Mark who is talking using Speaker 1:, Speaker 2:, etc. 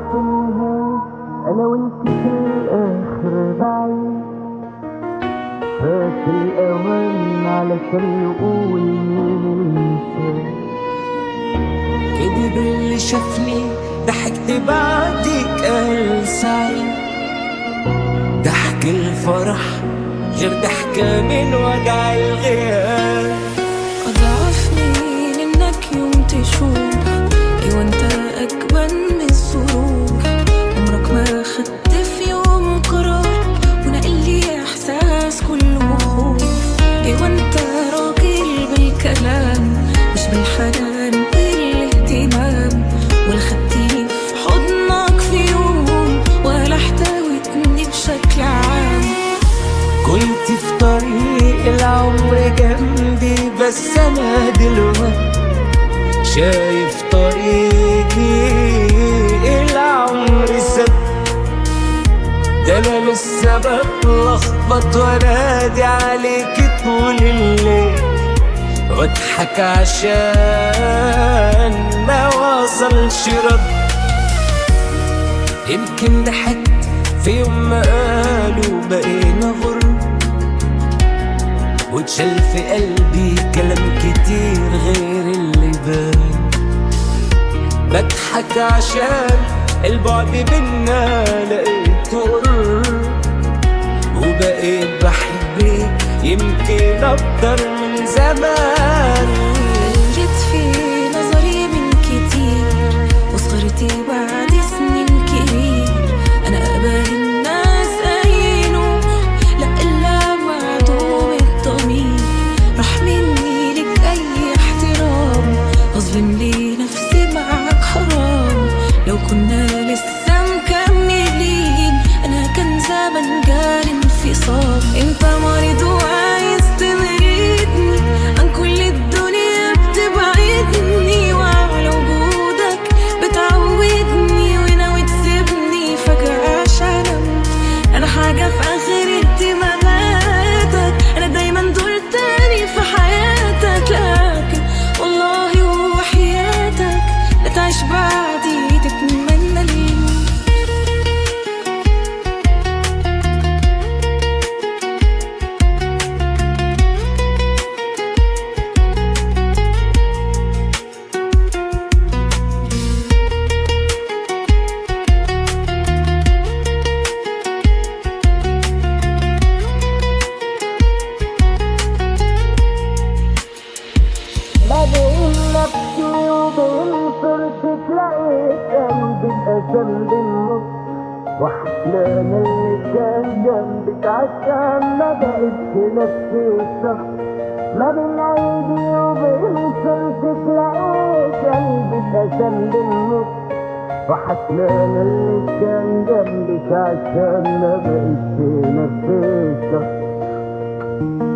Speaker 1: في النهاية أنا وأنت في الآخر بعيد فات الأوان علشان نقول مين المثال
Speaker 2: كدب اللي شافني ضحكت بعدك قال سعيد ضحك الفرح غير ضحكة من وجع الغياب
Speaker 3: أضعف من إنك يوم تشوف أيوة أنت أجمل من السرور عمرك ما خدت في يوم قرار ونقل لي إحساس كله خوف أيوة أنت راجل بالكلام مش بالحنان والاهتمام ولا خدتني في حضنك في يوم ولا احتويتني بشكل عام
Speaker 2: كنت في طريق العمر جنبي بس انا دلوقتي شايف طريقي العمر سب ده انا مش سبب لخبط وانادي عليك طول الليل واضحك عشان ما وصلش رد يمكن ضحكت في يوم ما قالوا بقينا غرب واتشال في قلبي كلام كتير غير اللي بان بضحك عشان البعد بينا لقيت قرب وبقيت بحبك يمكن اكتر من زمان
Speaker 3: قلت في نظري من كتير وصغرتي بعد سنين كبير انا اقبل الناس اي نوع لا الا معدوم الضمير راح مني لك اي احترام اظلم لي نفسي معك حرام لو كنا لسه مكملين انا كان زمن جال انفصام انت مريض وعايز تمرضني عن كل الدنيا بتبعدني وعلى وجودك بتعودني وناوي تسيبني فجأة عشان أموت. انا حاجة في اخر اهتماماتك انا دايما دول تاني في حياتك لكن والله وحياتك لا تعيش بعدي تتمنى الموت
Speaker 1: ما بين نفسي وبين صورتك لقيت قلبي اتقسم بالنص واحلام اللي كان جنبك عشان ما بقتش نفس الشخص ما بين عيدي وبين صورتك لقيت قلبي اتقسم بالنص وحسلان اللي كان جنبك عشان ما بقتش نفس الشخص